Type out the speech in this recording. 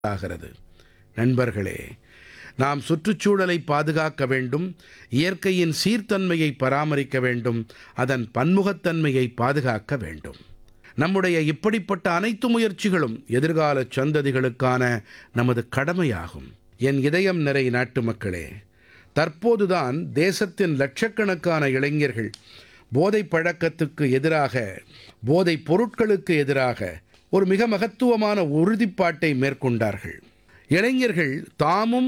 ஆகிறது நண்பர்களே நாம் சுற்றுச்சூழலை பாதுகாக்க வேண்டும் இயற்கையின் சீர்தன்மையை பராமரிக்க வேண்டும் அதன் பன்முகத்தன்மையை பாதுகாக்க வேண்டும் நம்முடைய இப்படிப்பட்ட அனைத்து முயற்சிகளும் எதிர்கால சந்ததிகளுக்கான நமது கடமையாகும் என் இதயம் நிறை நாட்டுமக்களே தற்போதுதான் தேசத்தின் லட்சக்கணக்கான இளைஞர்கள் போதைப் பழக்கத்துக்கு எதிராக போதைப் பொருட்களுக்கு எதிராக ஒரு மிக மகத்துவமான உறுதிப்பாட்டை மேற்கொண்டார்கள் இளைஞர்கள் தாமும்